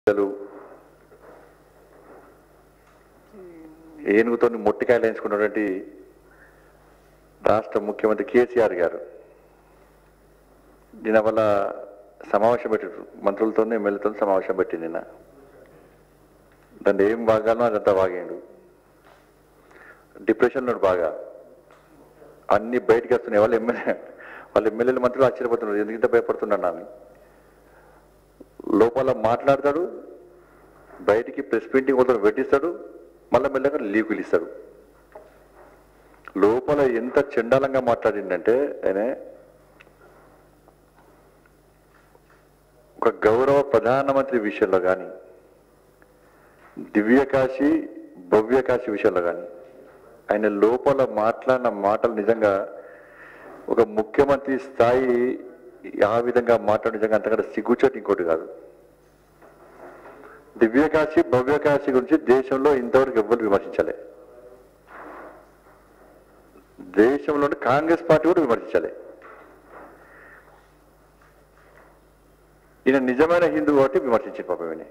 పిల్లలు ఏనుగుతో మొట్టికాయలు వేయించుకున్నటువంటి రాష్ట్ర ముఖ్యమంత్రి కేసీఆర్ గారు దీని వల్ల సమావేశం పెట్టారు మంత్రులతో ఎమ్మెల్యేతో సమావేశం పెట్టింది నిన్న దాన్ని ఏం బాగానో అదంతా బాగాడు డిప్రెషన్లో బాగా అన్ని బయటికి వస్తున్నాయి వాళ్ళు ఎమ్మెల్యే వాళ్ళ ఎమ్మెల్యేలు మంత్రులు ఆశ్చర్యపోతున్నారు ఎందుకంత భయపడుతున్నాను అని లోపల మాట్లాడతాడు బయటికి ప్రెస్ మీటింగ్ మొత్తం పెట్టిస్తాడు మళ్ళీ మెల్లగా లీకులు ఇస్తాడు లోపల ఎంత చండాలంగా మాట్లాడిందంటే ఆయన ఒక గౌరవ ప్రధానమంత్రి విషయంలో కానీ దివ్యకాశి భవ్యకాశి విషయంలో కానీ ఆయన లోపల మాట్లాడిన మాటలు నిజంగా ఒక ముఖ్యమంత్రి స్థాయి ఆ విధంగా మాట్లాడిన నిజంగా అంతకంటే సిగ్గుచోటి ఇంకోటి కాదు దివ్యకాశి భవ్యకాశి గురించి దేశంలో ఇంతవరకు ఎవ్వరు విమర్శించలే దేశంలోని కాంగ్రెస్ పార్టీ కూడా విమర్శించలే ఈయన నిజమైన హిందూ కాబట్టి విమర్శించారు పాపం ఈయన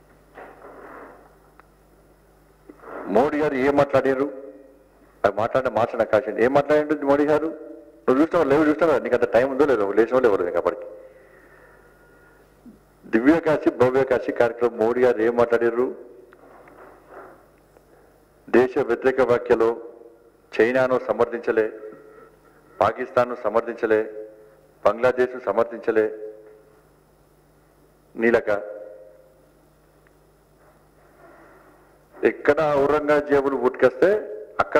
మోడీ గారు ఏం మాట్లాడారు అది మాట్లాడిన మాట్లాడిన కాశీ ఏం మాట్లాడిండు మోడీ గారు నువ్వు చూస్తావు లేవు చూస్తావు కదా నీకు అంత టైం ఉందో లేదో లేచో లేవు నీకు అప్పటికి దివ్యకాశి భవ్యకాశి కార్యక్రమం మోడీ గారు ఏం మాట్లాడారు దేశ వ్యతిరేక వ్యాఖ్యలు చైనాను సమర్థించలే పాకిస్తాన్ను సమర్థించలే బంగ్లాదేశ్ సమర్థించలే నీలక ఎక్కడ ఔరంగజేబులు పుట్టుకొస్తే అక్కడ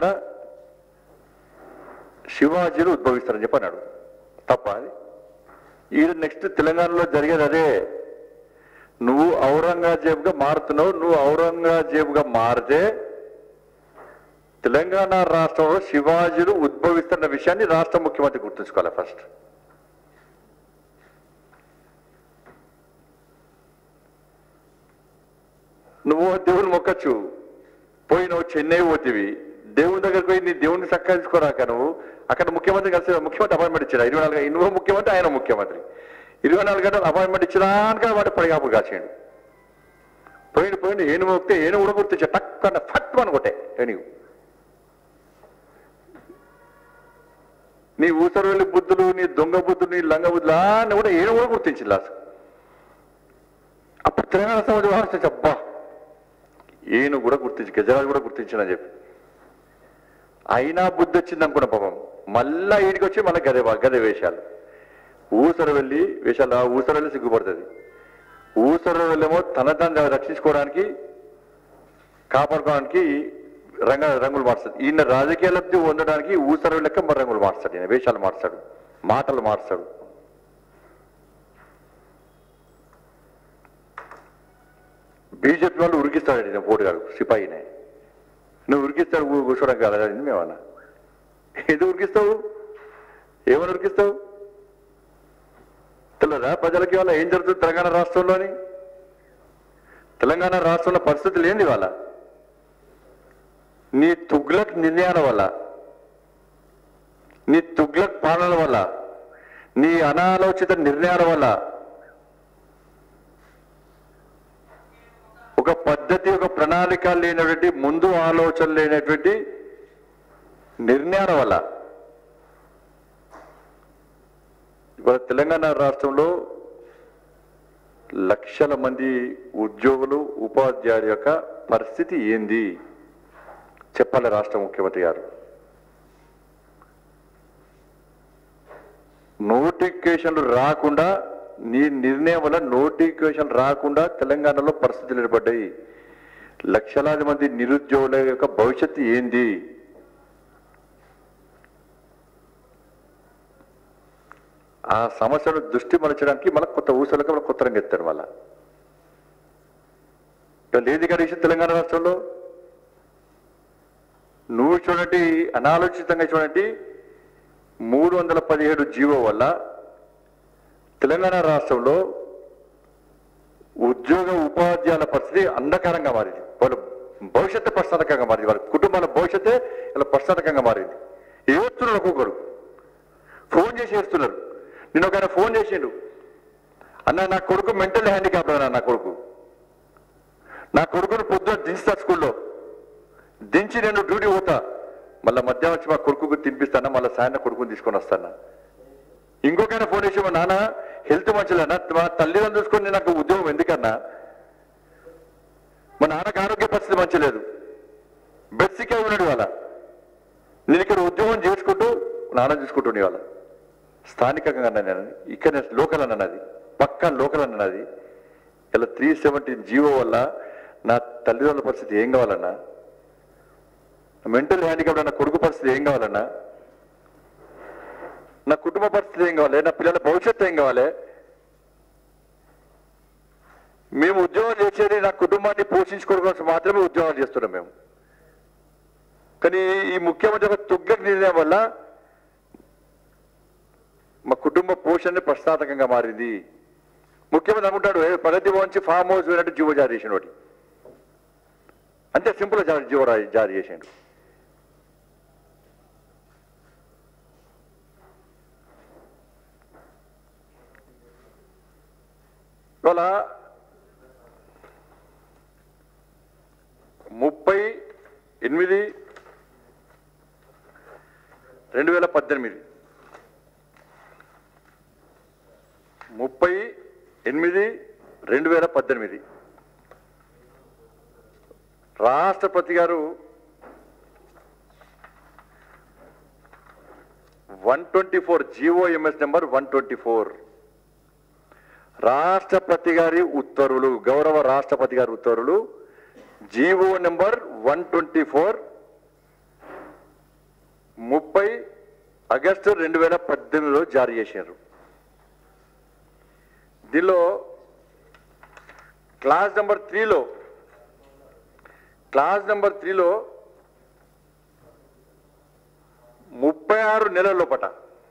శివాజీలు ఉద్భవిస్తారని చెప్పి అన్నాడు తప్ప అది ఈడు నెక్స్ట్ తెలంగాణలో జరిగేది అదే నువ్వు ఔరంగజేబుగా మారుతున్నావు నువ్వు ఔరంగజేబుగా మారితే తెలంగాణ రాష్ట్రంలో శివాజీలు ఉద్భవిస్తున్న విషయాన్ని రాష్ట్ర ముఖ్యమంత్రి గుర్తుంచుకోవాలి ఫస్ట్ నువ్వు దేవుని మొక్కచ్చు పోయినావు చెన్నై పోతివి దేవుని దగ్గరికి పోయి నీ దేవుని సక్కాల్చుకోరాక నువ్వు అక్కడ ముఖ్యమంత్రి కలిసి ముఖ్యమంత్రి అపాయింట్మెంట్ ఇచ్చాడు ఇరవై నాలుగు నువ్వు ముఖ్యమంత్రి ఆయన ముఖ్యమంత్రి ఇరవై నాలుగు గంటలు అపాయింట్మెంట్ ఇచ్చినాక వాడు పడిగాపు కాచేయండు పోయిన పోయిన ఏను మొక్కితే ఏను కూడా గుర్తించా టక్కన ఫట్ అని కొట్టే ఏనుగు నీ ఊసరవెల్లి బుద్ధులు నీ దొంగ బుద్ధులు నీ లంగ బుద్ధులు అన్ని కూడా ఏను కూడా గుర్తించింది లాస్ట్ అప్పుడు తెలంగాణ సమాజం ఆలోచించి అబ్బా ఏను కూడా గుర్తించి గజరాజు కూడా గుర్తించిన చెప్పి అయినా బుద్ధి వచ్చింది అనుకున్న పాపం మళ్ళా ఈడికి వచ్చి మళ్ళీ గదే గదే వేషాలు ఊసర వెళ్ళి వేషాలు ఆ ఊసర వెళ్ళి సిగ్గుపడుతుంది ఊసర వెళ్ళేమో తన తను రక్షించుకోవడానికి కాపాడుకోవడానికి రంగ రంగులు మార్చాడు ఈయన రాజకీయ లబ్ధి పొందడానికి ఊసర లెక్క మరి రంగులు మార్చాడు ఈయన వేషాలు మార్చాడు మాటలు మార్చాడు బీజేపీ వాళ్ళు ఉరికిస్తాడు ఈయన పోటుగాడు సిపాయినే నువ్వు ఉరికిస్తాడు ఊ- కూర్చోవడం కాదు అది మేమన్నా ఎందుకు ఉరికిస్తావు ఏమని ఉరికిస్తావు తెలియదా ప్రజలకి వాళ్ళ ఏం జరుగుతుంది తెలంగాణ రాష్ట్రంలోని తెలంగాణ రాష్ట్రంలో పరిస్థితులు ఏంది వాళ్ళ నీ తుగ్లక్ నిర్ణయాల వల్ల నీ తుగ్లక్ పాలన వల్ల నీ అనాలోచిత నిర్ణయాల వల్ల ఒక పద్ధతి ఒక ప్రణాళిక లేనటువంటి ముందు ఆలోచన లేనటువంటి నిర్ణయాల వల్ల ఇవాళ తెలంగాణ రాష్ట్రంలో లక్షల మంది ఉద్యోగులు ఉపాధ్యాయుల యొక్క పరిస్థితి ఏంది చెప్పాలి రాష్ట్ర ముఖ్యమంత్రి గారు నోటిఫికేషన్లు రాకుండా నీ నిర్ణయం వల్ల నోటిఫికేషన్ రాకుండా తెలంగాణలో పరిస్థితులు ఏర్పడ్డాయి లక్షలాది మంది నిరుద్యోగుల యొక్క భవిష్యత్తు ఏంది ఆ సమస్యను దృష్టి మలచడానికి మళ్ళీ కొత్త ఊసలకు మళ్ళీ కొత్త రంగు ఎత్తారు మళ్ళా ఇక లేదు కనీసం తెలంగాణ రాష్ట్రంలో నువ్వు చూడండి అనాలోచితంగా చూడండి మూడు వందల పదిహేడు జీవో వల్ల తెలంగాణ రాష్ట్రంలో ఉద్యోగ ఉపాధ్యాయుల పరిస్థితి అంధకారంగా మారింది వాళ్ళ భవిష్యత్తు ప్రశ్నార్థకంగా మారింది వాళ్ళ కుటుంబాల భవిష్యత్తే ఇలా ప్రశ్నార్థకంగా మారింది ఏడుస్తున్నారు ఒక్కొక్కరు ఫోన్ చేసి ఏడుస్తున్నారు నేను ఒక ఆయన ఫోన్ చేసిండు అన్న నా కొడుకు మెంటల్ హ్యాండిక్యాప్ అన్న నా కొడుకు నా కొడుకును పొద్దున దించుతా స్కూల్లో దించి నేను డ్యూటీ పోతా మళ్ళీ మధ్యాహ్నం వచ్చి మా కొడుకుకు తినిపిస్తానా మళ్ళీ సాయంత్రం కొడుకుని తీసుకొని వస్తానా ఇంకొకైనా ఫోన్ చేసి మా నాన్న హెల్త్ మంచిలేనా మా తల్లిదండ్రులు చూసుకొని నాకు ఉద్యోగం ఎందుకన్నా మా నాన్నకు ఆరోగ్య పరిస్థితి మంచి లేదు బెడ్సికే ఉన్నాడు వాళ్ళ నేను ఇక్కడ ఉద్యోగం చేసుకుంటూ నాన్న చూసుకుంటుండే వాళ్ళ స్థానికంగా అన్నా నేను ఇక్కడ లోకల్ అన్నది పక్కా లోకల్ అన్నది ఇలా త్రీ సెవెంటీన్ జీవో వల్ల నా తల్లిదండ్రుల పరిస్థితి ఏం కావాలన్నా మెంటల్ హ్యాండిక్యాప్ నా కొడుకు పరిస్థితి ఏం కావాలన్నా నా కుటుంబ పరిస్థితి ఏం కావాలి నా పిల్లల భవిష్యత్తు ఏం కావాలి మేము ఉద్యోగం చేసేది నా కుటుంబాన్ని పోషించుకోవడం కోసం మాత్రమే ఉద్యోగాలు చేస్తున్నాం మేము కానీ ఈ ముఖ్యమంత్రి ఒక తుగ్గ నిర్ణయం వల్ల మా కుటుంబ పోషణ ప్రశ్నార్థకంగా మారింది ముఖ్యమంత్రి అనుకుంటాడు "ఏ, ప్రగతి భవన్ ఫామ్ హౌస్ పోయినట్టు జీవో జారీ చేసిన వాటి అంతే సింపుల్ జారీ జీవో రా- జారీ చేసిండు ఇవాళ ముప్పై ఎనిమిది రెండు వేల పద్దెనిమిది ముప్పై ఎనిమిది రెండు వేల పద్దెనిమిది రాష్ట్రపతి గారు one twenty four GOMS number one twenty four రాష్ట్రపతి గారి ఉత్తర్వులు గౌరవ రాష్ట్రపతి గారి ఉత్తర్వులు GO number one twenty four ముప్పై ఆగస్టు రెండు వేల పద్దెనిమిదిలో జారీ చేశారు దీనిలో క్లాస్ నెంబర్ త్రీలో క్లాస్ నెంబర్ త్రీలో ముప్పై ఆరు నెలల లోపట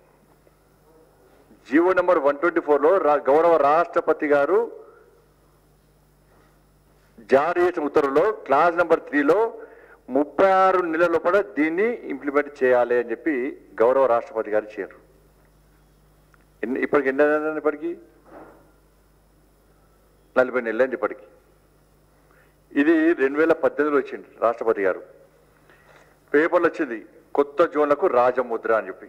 జీవో నెంబర్ వన్ ట్వంటీ ఫోర్లో గౌరవ రాష్ట్రపతి గారు జారీ చేసిన ఉత్తర్వులో క్లాస్ నెంబర్ త్రీలో ముప్పై ఆరు నెలల లోపల దీన్ని ఇంప్లిమెంట్ చేయాలి అని చెప్పి గౌరవ రాష్ట్రపతి గారు చేయరు ఎన్ని ఇప్పటికి ఎన్ని నెలలు ఇప్పటికి నలభై నెలలైంది ఇప్పటికి ఇది రెండు వేల పద్దెనిమిదిలో వచ్చింది రాష్ట్రపతి గారు పేపర్లు వచ్చింది కొత్త జోన్లకు రాజముద్ర అని చెప్పి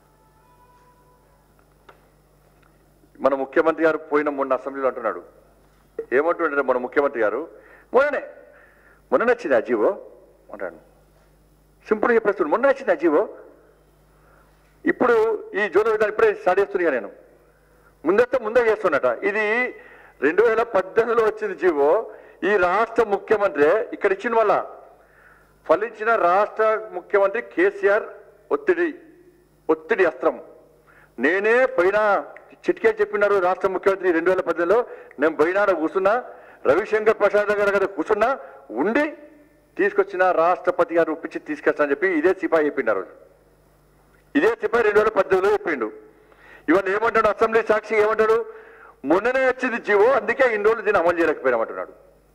మన ముఖ్యమంత్రి గారు పోయిన మొన్న అసెంబ్లీలో అంటున్నాడు ఏమంటుండే మన ముఖ్యమంత్రి గారు మొన్ననే మొన్న నచ్చింది ఆ జీవో అంటాడు సింపుల్గా చెప్పేస్తున్నాడు మొన్న నచ్చింది ఆ జీవో ఇప్పుడు ఈ జోన్ విధానం ఇప్పుడే స్టార్ట్ చేస్తున్నా నేను ముందైతే ముందే చేస్తున్నట ఇది రెండు వేల పద్దెనిమిదిలో వచ్చింది జీవో ఈ రాష్ట్ర ముఖ్యమంత్రి ఇక్కడ ఇచ్చిన వల్ల ఫలించిన రాష్ట్ర ముఖ్యమంత్రి కేసీఆర్ ఒత్తిడి ఒత్తిడి అస్త్రం నేనే పైన చిట్కే చెప్పినారు రాష్ట్ర ముఖ్యమంత్రి రెండు వేల పద్దెనిమిదిలో నేను బయనాడ కూర్చున్నా రవిశంకర్ ప్రసాద్ గారి దగ్గర కూర్చున్నా ఉండి తీసుకొచ్చిన రాష్ట్రపతి గారు ఒప్పించి తీసుకొచ్చానని చెప్పి ఇదే సిపాయి చెప్పినారు ఇదే సిపాయి రెండు వేల పద్దెనిమిదిలో చెప్పిండు ఇవాళ ఏమంటాడు అసెంబ్లీ సాక్షి ఏమంటాడు మొన్ననే వచ్చింది జీవో అందుకే ఇన్ని రోజులు దీన్ని అమలు చేయలేకపోయినామంటున్నాడు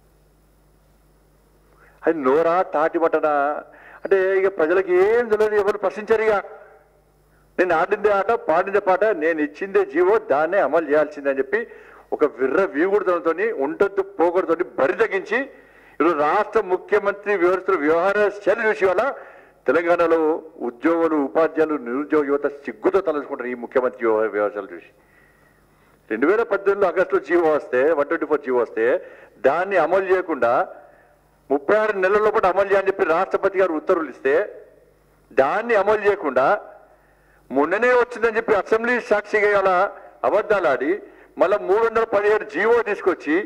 అది నోరా తాటి బట్టనా అంటే ఇక ప్రజలకు ఏం తెలియదు ఎవరు ప్రశ్నించారు ఇక నేను ఆడిందే ఆట పాడిందే పాట నేను ఇచ్చిందే జీవో దాన్నే అమలు చేయాల్సిందే అని చెప్పి ఒక విర్ర వీగుడుతనంతో ఉంటొద్దు పోకూడతో బరి తగ్గించి ఈరోజు రాష్ట్ర ముఖ్యమంత్రి వివరిస్తున్న వ్యవహార శైలి చూసి వల్ల తెలంగాణలో ఉద్యోగులు ఉపాధ్యాయులు నిరుద్యోగ యువత సిగ్గుతో తలుచుకుంటారు ఈ ముఖ్యమంత్రి వ్యవహార వ్యవహారాలు చూసి రెండు వేల పద్దెనిమిదిలో ఆగస్టులో జీవో వస్తే వన్ ట్వంటీ ఫోర్ జీవో వస్తే దాన్ని అమలు చేయకుండా ముప్పై ఆరు నెలల లోపల అమలు చేయాలని చెప్పి రాష్ట్రపతి గారు ఉత్తర్వులు ఇస్తే దాన్ని అమలు చేయకుండా మొన్ననే వచ్చిందని చెప్పి అసెంబ్లీ సాక్షిగా ఇలా అబద్ధాలు ఆడి మళ్ళా మూడు వందల పదిహేడు జీవో తీసుకొచ్చి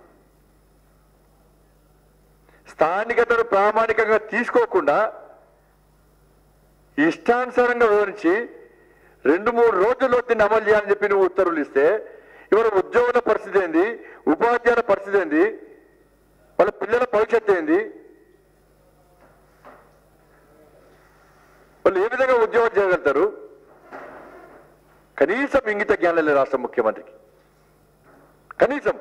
స్థానికతను ప్రామాణికంగా తీసుకోకుండా ఇష్టానుసారంగా వివరించి రెండు మూడు రోజుల్లో దీన్ని అమలు చేయాలని చెప్పి నువ్వు ఉత్తర్వులు ఇస్తే ఇవాళ ఉద్యోగుల పరిస్థితి ఏంది ఉపాధ్యాయుల పరిస్థితి ఏంది వాళ్ళ పిల్లల భవిష్యత్తు ఏంది వాళ్ళు ఏ విధంగా ఉద్యోగం చేయగలుగుతారు కనీసం ఇంగిత జ్ఞానం లేదు రాష్ట్ర ముఖ్యమంత్రికి కనీసం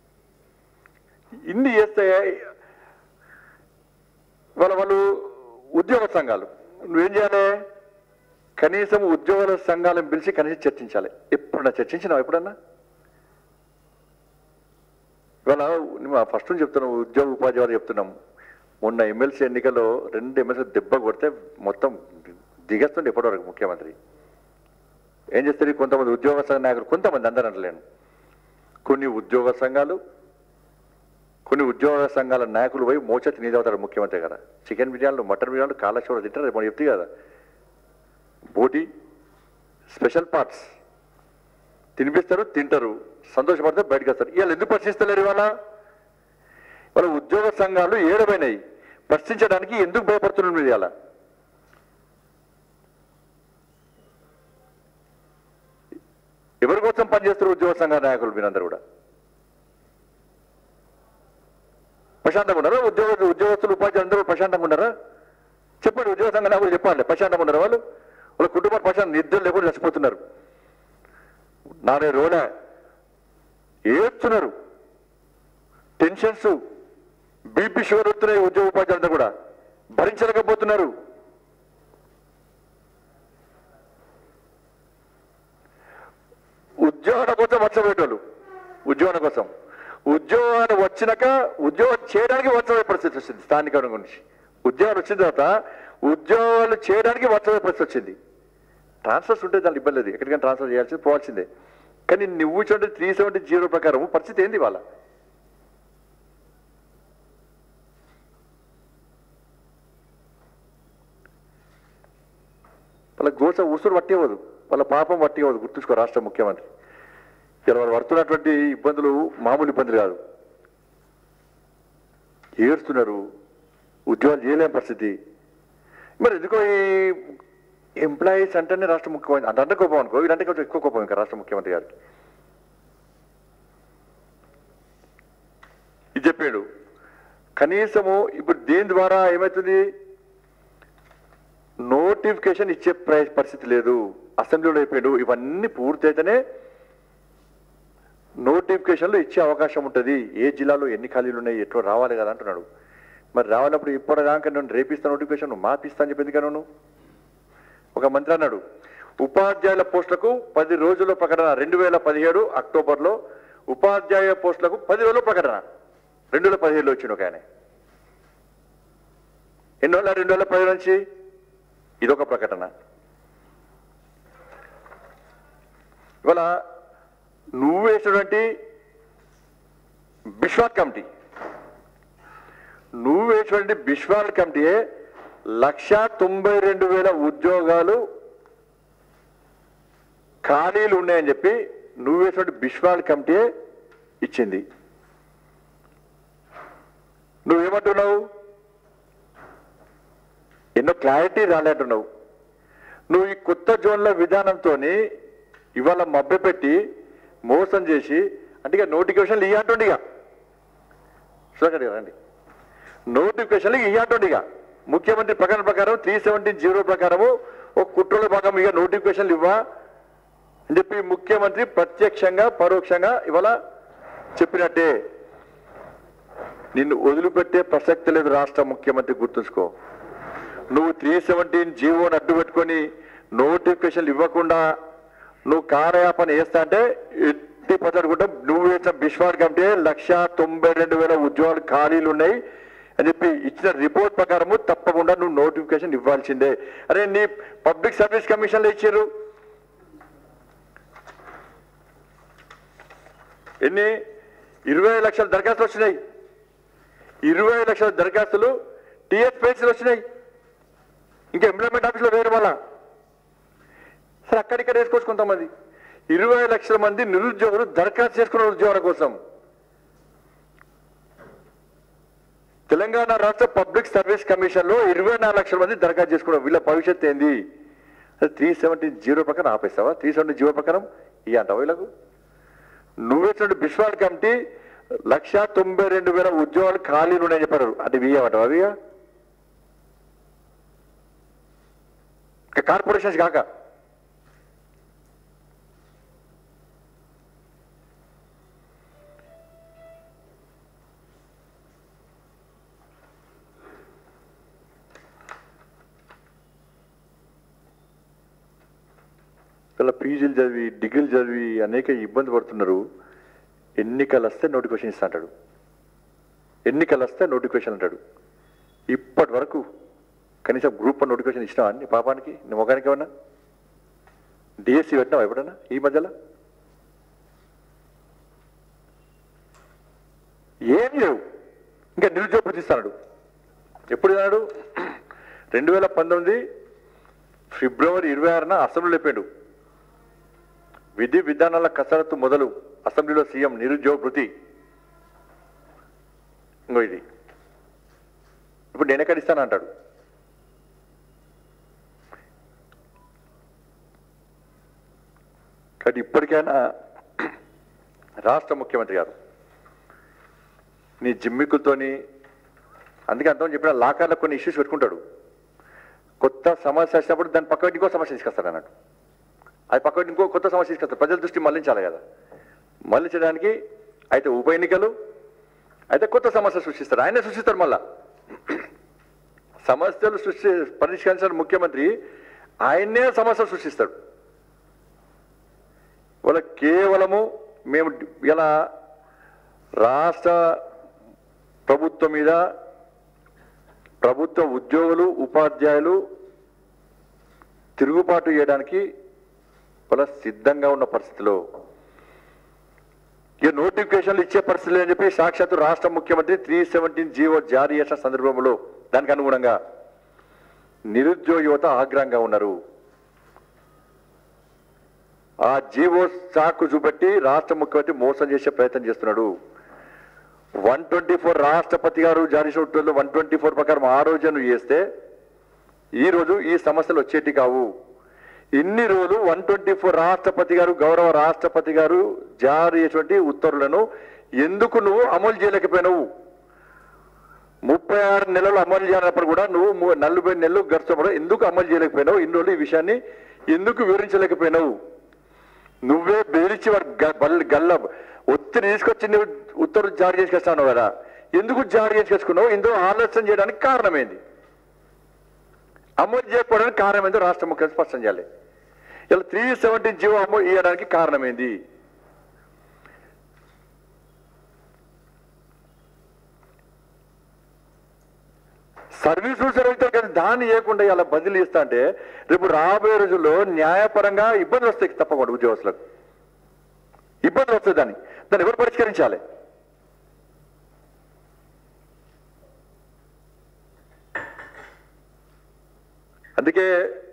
ఇన్ని చేస్తే వాళ్ళ వాళ్ళు ఉద్యోగ సంఘాలు నువ్వేం చేయాలి కనీసం ఉద్యోగుల సంఘాలను పిలిచి కనీసం చర్చించాలి ఎప్పుడన్నా చర్చించినావు ఎప్పుడన్నా ఇవాళ నువ్వు ఫస్ట్ నుంచి చెప్తున్నావు ఉద్యోగ ఉపాధి వారు చెప్తున్నాం మొన్న ఎమ్మెల్సీ ఎన్నికల్లో రెండు ఎమ్మెల్సీ దెబ్బ కొడితే మొత్తం దిగేస్తుండే ఇప్పటివరకు ముఖ్యమంత్రి ఏం చేస్తారు కొంతమంది ఉద్యోగ సంఘ నాయకులు కొంతమంది అందరూ అంటలేను కొన్ని ఉద్యోగ సంఘాలు కొన్ని ఉద్యోగ సంఘాల నాయకులు పోయి మోచెత్తి నీదవుతారు ముఖ్యమంత్రి కదా చికెన్ బిర్యానీలు మటన్ బిర్యానీలు కాళ్ళచూడ తింటారు రేపు మనం చెప్తే కదా బోటి స్పెషల్ పార్ట్స్ తినిపిస్తారు తింటారు సంతోషపడితే బయటకు వస్తారు ఇవాళ ఎందుకు ప్రశ్నిస్తలేరు ఇవాళ వాళ్ళ ఉద్యోగ సంఘాలు ఏడమైనాయి ప్రశ్నించడానికి ఎందుకు భయపడుతున్నారు మీరు ఇవాళ ఎవరి కోసం పనిచేస్తారు ఉద్యోగ సంఘ నాయకులు మీరందరూ కూడా ప్రశాంతంగా ఉన్నారా ఉద్యోగ ఉద్యోగస్తులు ఉపాధ్యాయులు అందరూ ప్రశాంతంగా ఉన్నారా చెప్పండి ఉద్యోగ సంఘ నాయకులు చెప్పండి ప్రశాంతంగా ఉన్నారా వాళ్ళు వాళ్ళ కుటుంబాలు ప్రశాంతం నిద్ర లేకుండా చచ్చిపోతున్నారు నానే రోలే ఏడ్చున్నారు టెన్షన్స్ బీపీ షుగర్ వస్తున్నాయి ఉద్యోగ ఉపాధ్యాయులంతా కూడా భరించలేకపోతున్నారు ఉద్యోగాల కోసం వచ్చబెట్టేవాళ్ళు ఉద్యోగాల కోసం ఉద్యోగాలు వచ్చినాక ఉద్యోగం చేయడానికి వచ్చబోయే పరిస్థితి వచ్చింది స్థానిక గురించి ఉద్యోగాలు వచ్చిన తర్వాత ఉద్యోగాలు చేయడానికి వచ్చబోయే పరిస్థితి వచ్చింది ట్రాన్స్ఫర్స్ ఉంటే దాని ఇబ్బంది లేదు ఎక్కడికైనా ట్రాన్స్ఫర్ చేయాల్సింది పోవాల్సిందే కానీ నువ్వు చూడండి త్రీ సెవెంటీ జీరో ప్రకారం పరిస్థితి ఏంది వాళ్ళ వాళ్ళ గోస ఉసురు పట్టేవద్దు వాళ్ళ పాపం పట్టేవద్దు గుర్తుంచుకో రాష్ట్ర ముఖ్యమంత్రి ఇలా వాళ్ళు పడుతున్నటువంటి ఇబ్బందులు మామూలు ఇబ్బందులు కాదు ఏడుస్తున్నారు ఉద్యోగాలు చేయలేని పరిస్థితి మరి ఎందుకో ఈ ఎంప్లాయీస్ అంటేనే రాష్ట్ర ముఖ్యమంత్రి అంత అంటే కోపం అనుకో వీళ్ళంటే కొంచెం ఎక్కువ కోపం ఇంకా రాష్ట్ర ముఖ్యమంత్రి గారికి ఇది చెప్పాడు కనీసము ఇప్పుడు దేని ద్వారా ఏమవుతుంది నోటిఫికేషన్ ఇచ్చే ప్ర- పరిస్థితి లేదు అసెంబ్లీలో అయిపోయాడు ఇవన్నీ పూర్తయితేనే నోటిఫికేషన్లు ఇచ్చే అవకాశం ఉంటుంది ఏ జిల్లాలో ఎన్ని ఖాళీలు ఉన్నాయి ఎట్లా రావాలి కదా అంటున్నాడు మరి రావాలప్పుడు ఇప్పటిదాకా నేను రేపిస్తా నోటిఫికేషన్ నువ్వు మాపిస్తా అని చెప్పి ఎందుకన్నా నువ్వు ఒక మంత్రి అన్నాడు ఉపాధ్యాయుల పోస్టులకు పది రోజుల ప్రకటన రెండు వేల పదిహేడు అక్టోబర్లో ఉపాధ్యాయ పోస్టులకు పది రోజుల ప్రకటన రెండు వేల పదిహేడులో వచ్చిండు ఒక ఆయన ఎన్ని రోజుల రెండు వేల పదిహేడు నుంచి ఇదొక ప్రకటన ఇవాళ నువ్వు వేసినటువంటి బిశ్వాల్ కమిటీ నువ్వు వేసినటువంటి బిశ్వాల్ కమిటీయే లక్ష తొంభై రెండు వేల ఉద్యోగాలు ఖాళీలు ఉన్నాయని చెప్పి నువ్వు వేసినటువంటి బిశ్వాల్ కమిటీయే ఇచ్చింది నువ్వేమంటున్నావు ఎన్నో క్లారిటీ రాలేంటున్నావు నువ్వు ఈ కొత్త జోన్ల విధానంతో ఇవాళ మభ్యపెట్టి మోసం చేసి అంటే ఇక నోటిఫికేషన్లు ఇయ్యంటుండి ఇక సుధాకర్ గారు రండి నోటిఫికేషన్లు ఇయ్యంటుండి ఇక ముఖ్యమంత్రి ప్రకటన ప్రకారం త్రీ సెవెంటీన్ జీరో ప్రకారము ఒక కుట్రల భాగం ఇక నోటిఫికేషన్లు ఇవ్వా అని చెప్పి ముఖ్యమంత్రి ప్రత్యక్షంగా పరోక్షంగా ఇవాళ చెప్పినట్టే నిన్ను వదిలిపెట్టే ప్రసక్తి లేదు రాష్ట్ర ముఖ్యమంత్రి గుర్తుంచుకో నువ్వు త్రీ సెవెంటీన్ జీవోని అడ్డు పెట్టుకొని నోటిఫికేషన్లు ఇవ్వకుండా నువ్వు కార్యాపన చేస్తా అంటే ఎట్టి పచ్చడుకుంటా నువ్వు వేసిన బిశ్వాడ్ కమిటీ లక్ష తొంభై రెండు వేల ఉద్యోగాలు ఖాళీలు ఉన్నాయి అని చెప్పి ఇచ్చిన రిపోర్ట్ ప్రకారము తప్పకుండా నువ్వు నోటిఫికేషన్ ఇవ్వాల్సిందే అరే నీ పబ్లిక్ సర్వీస్ కమిషన్లో ఇచ్చారు ఎన్ని ఇరవై లక్షల దరఖాస్తులు వచ్చినాయి ఇరవై లక్షల దరఖాస్తులు టీఎస్పీఎస్సీలు వచ్చినాయి ఇంకా ఎంప్లాయ్మెంట్ ఆఫీస్లో వేరే వాళ్ళ సరే అక్కడిక్కడ వేసుకోవచ్చు కొంతమంది ఇరవై లక్షల మంది నిరుద్యోగులు దరఖాస్తు చేసుకున్న ఉద్యోగాల కోసం తెలంగాణ రాష్ట్ర పబ్లిక్ సర్వీస్ కమిషన్ లో ఇరవై నాలుగు లక్షల మంది దరఖాస్తు చేసుకున్నారు వీళ్ళ భవిష్యత్తు ఏంది త్రీ సెవెంటీ జీరో ప్రకారం ఆపేస్తావా త్రీ సెవెంటీ జీరో ప్రకారం ఇవి అంటావా వీళ్ళకు నువ్వేసినట్టు బిశ్వాల్ కమిటీ లక్ష తొంభై రెండు వేల ఉద్యోగాలు ఖాళీలు ఉన్నాయని చెప్పారు అది వీయమంటావా అవి కార్పొరేషన్స్ కాక ఇలా పీజీలు చదివి డిగ్రీలు చదివి అనేక ఇబ్బంది పడుతున్నారు ఎన్నికలు వస్తే నోటిఫికేషన్ ఇస్తా అంటాడు ఎన్నికలు వస్తే నోటిఫికేషన్ అంటాడు ఇప్పటి వరకు కనీసం గ్రూప్ వన్ నోటిఫికేషన్ ఇచ్చినావా నీ పాపానికి నీ మొగానికి ఏమన్నా డిఎస్సి పెట్టినావా ఎప్పుడన్నా ఈ మధ్యలో ఏం లేవు ఇంకా నిరుద్యోగ భృతి ఇస్తాడు ఎప్పుడు ఇన్నాడు రెండు వేల పంతొమ్మిది ఫిబ్రవరి ఇరవై ఆరున అసెంబ్లీలో లేపాడు విధి విధానాల కసరత్తు మొదలు అసెంబ్లీలో సీఎం నిరుద్యోగ భృతి ఇంకో ఇది ఇప్పుడు నేను ఎక్కడ ఇస్తాను అంటాడు కాబట్టి ఇప్పటికైనా రాష్ట్ర ముఖ్యమంత్రి గారు నీ జిమ్మికులతోని అందుకే అంతమంది చెప్పిన లాకర్లో కొన్ని ఇష్యూస్ పెట్టుకుంటాడు కొత్త సమస్య వచ్చినప్పుడు దాని పక్క ఇంకో సమస్య తీసుకొస్తాడు అన్నట్టు అది పక్క ఇంకో కొత్త సమస్య తీసుకొస్తాడు ప్రజల దృష్టి మళ్లించాలి కదా మళ్లించడానికి అయితే ఉప ఎన్నికలు అయితే కొత్త సమస్య సృష్టిస్తాడు ఆయనే సృష్టిస్తాడు మళ్ళా సమస్యలు సృష్టి పరిష్కరించిన ముఖ్యమంత్రి ఆయన్నే సమస్య సృష్టిస్తాడు వాళ్ళ కేవలము మేము ఇలా రాష్ట్ర ప్రభుత్వం మీద ప్రభుత్వ ఉద్యోగులు ఉపాధ్యాయులు తిరుగుబాటు చేయడానికి వాళ్ళ సిద్ధంగా ఉన్న పరిస్థితిలో ఇక నోటిఫికేషన్లు ఇచ్చే పరిస్థితి అని చెప్పి సాక్షాత్తు రాష్ట్ర ముఖ్యమంత్రి త్రీ సెవెంటీన్ జీవో జారీ చేసిన సందర్భంలో దానికి అనుగుణంగా నిరుద్యోగ యువత ఆగ్రహంగా ఉన్నారు ఆ జీవో సాకు చూపెట్టి రాష్ట్ర ముఖ్యమంత్రి మోసం చేసే ప్రయత్నం చేస్తున్నాడు వన్ ట్వంటీ ఫోర్ రాష్ట్రపతి గారు జారీ చేసిన ఉత్తర్వులు వన్ ట్వంటీ ఫోర్ ప్రకారం ఆ రోజు నువ్వు చేస్తే ఈ రోజు ఈ సమస్యలు వచ్చేటి కావు ఇన్ని రోజులు వన్ ట్వంటీ ఫోర్ రాష్ట్రపతి గారు గౌరవ రాష్ట్రపతి గారు జారీ చేసినటువంటి ఉత్తర్వులను ఎందుకు నువ్వు అమలు చేయలేకపోయినావు ముప్పై ఆరు నెలలు అమలు చేయాలన్నప్పుడు కూడా నువ్వు ము- నలభై నెలలు గడిచినప్పుడు ఎందుకు అమలు చేయలేకపోయినావు ఇన్ని రోజులు ఈ విషయాన్ని ఎందుకు వివరించలేకపోయినావు నువ్వే బెదిరించి వాడు గ- బల్- గల్ల ఒత్తిడి తీసుకొచ్చి నువ్వు ఉత్తర్వులు జారీ చేసుకొస్తావు కదా ఎందుకు జారీ చేసుకొచ్చుకున్నావు ఇందులో ఆలోచన చేయడానికి కారణమైంది అమలు చేయకపోవడానికి కారణం ఏందో రాష్ట్ర ముఖ్యమంత్రి స్పష్టం చేయాలి ఇలా త్రీ సెవెంటీన్ జీవో అమలు ఇవ్వడానికి కారణమైంది సర్వీస్ రూల్స్ అవుతారు కానీ దాన్ని ఇవ్వకుండా ఇలా బదిలీ ఇస్తా అంటే రేపు రాబోయే రోజుల్లో న్యాయపరంగా ఇబ్బందులు వస్తాయి తప్పకుండా ఉద్యోగస్తులకు ఇబ్బందులు వస్తాయి దాన్ని దాన్ని ఎవరు పరిష్కరించాలి అందుకే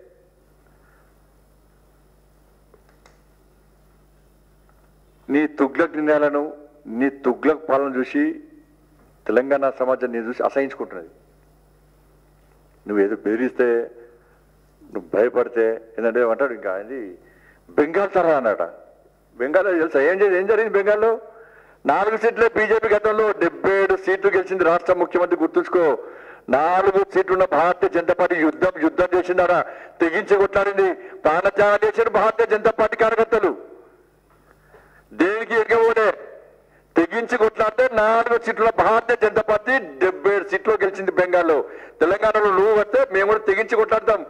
నీ తుగ్లక్ నిర్ణయాలను నీ తుగ్లక్ పాలన చూసి తెలంగాణ సమాజం నేను చూసి అసహించుకుంటున్నది నువ్వు ఏదో బెదిరిస్తే నువ్వు భయపడితే ఏంటంటే అంటాడు ఇంకా అది బెంగాల్ తరహా అన్నట బెంగాల్లో తెలుసా ఏం చేసి ఏం జరిగింది బెంగాల్లో నాలుగు సీట్లే బీజేపీ గతంలో డెబ్బై ఏడు సీట్లు గెలిచింది రాష్ట్ర ముఖ్యమంత్రి గుర్తుంచుకో నాలుగు సీట్లున్న భారతీయ జనతా పార్టీ యుద్ధం యుద్ధం చేసిందారా తెగించి కొట్లాడింది ప్రాణత్యాగం చేసిన భారతీయ జనతా పార్టీ కార్యకర్తలు దేనికి ఎగవలే తెగించి కొట్లాడితే నాలుగు సీట్ల భారతీయ జనతా పార్టీ డెబ్బై ఏడు సీట్లు గెలిచింది బెంగాల్లో తెలంగాణలో నువ్వు వస్తే మేము కూడా తెగించి కొట్లాడతాం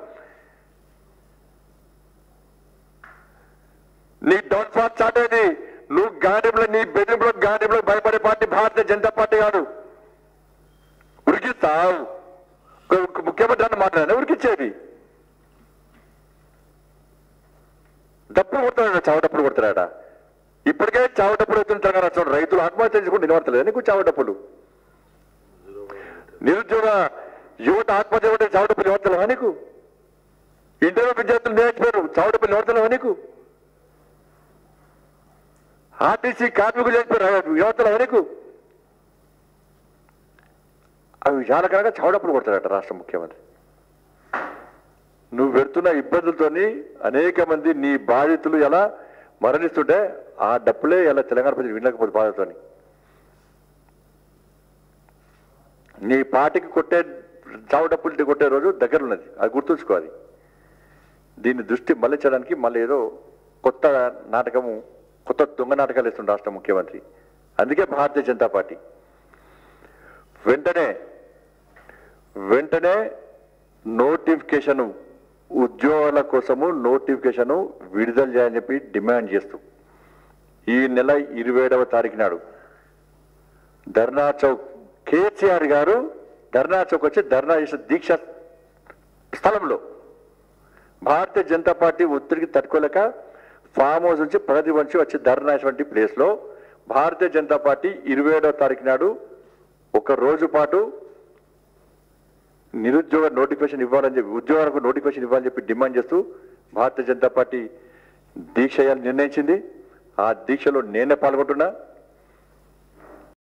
నీ డౌన్ ఫాల్ స్టార్ట్ అయింది నువ్వు గాంధీలో నీ బెదిరింపులో గాంధీలో భయపడే పార్టీ భారతీయ జనతా పార్టీ కాదు ఉరికిస్తావు ఒక ముఖ్యమంత్రి అన్న మాట్లాడాను ఉరికిచ్చేది డప్పులు కొడతాడు చావటప్పుడు కొడతాడా ఇప్పటికే చావటప్పుడు అవుతుంది తెలంగాణ రాష్ట్రంలో రైతులు ఆత్మహత్య చేసుకుంటూ నిలబడతలేదు నీకు చావటప్పులు నిరుద్యోగ యువత ఆత్మహత్య ఉంటే చావటప్పులు నిలబడతలేవా నీకు ఇంటర్వ్యూ విద్యార్థులు నేర్చిపోయారు చావటప్పులు నిలబడతలేవా నీకు ఆర్టీసీ కార్మికులు చేసిపోయారు యువతలు నీకు అవి జాలకనగా చావడప్పుడు కొడతాడట రాష్ట్ర ముఖ్యమంత్రి నువ్వు పెడుతున్న ఇబ్బందులతోని అనేక మంది నీ బాధితులు ఎలా మరణిస్తుంటే ఆ డప్పులే ఎలా తెలంగాణ ప్రజలు వినలేకపోతే బాధతోని నీ పార్టీకి కొట్టే చావు డప్పులు కొట్టే రోజు దగ్గర ఉన్నది అది గుర్తుంచుకో అది దీన్ని దృష్టి మళ్ళించడానికి మళ్ళీ ఏదో కొత్త నాటకము కొత్త దొంగ నాటకాలు వేస్తుంది రాష్ట్ర ముఖ్యమంత్రి అందుకే భారతీయ జనతా పార్టీ వెంటనే వెంటనే నోటిఫికేషన్ ఉద్యోగాల కోసము నోటిఫికేషన్ విడుదల చేయాలని చెప్పి డిమాండ్ చేస్తూ ఈ నెల ఇరవై ఏడవ తారీఖు నాడు ధర్నా చౌక్ కేసీఆర్ గారు ధర్నా చౌక్ వచ్చి ధర్నా చేసిన దీక్ష స్థలంలో భారతీయ జనతా పార్టీ ఒత్తిడికి తట్టుకోలేక ఫామ్ హౌస్ నుంచి ప్రగతి వంచి వచ్చి ధర్నా చేసినటువంటి ప్లేస్లో భారతీయ జనతా పార్టీ ఇరవై ఏడవ తారీఖు నాడు ఒక రోజు పాటు నిరుద్యోగ నోటిఫికేషన్ ఇవ్వాలని చెప్పి ఉద్యోగాలకు నోటిఫికేషన్ ఇవ్వాలని చెప్పి డిమాండ్ చేస్తూ భారతీయ జనతా పార్టీ దీక్ష చేయాలని నిర్ణయించింది ఆ దీక్షలో నేనే పాల్గొంటున్నా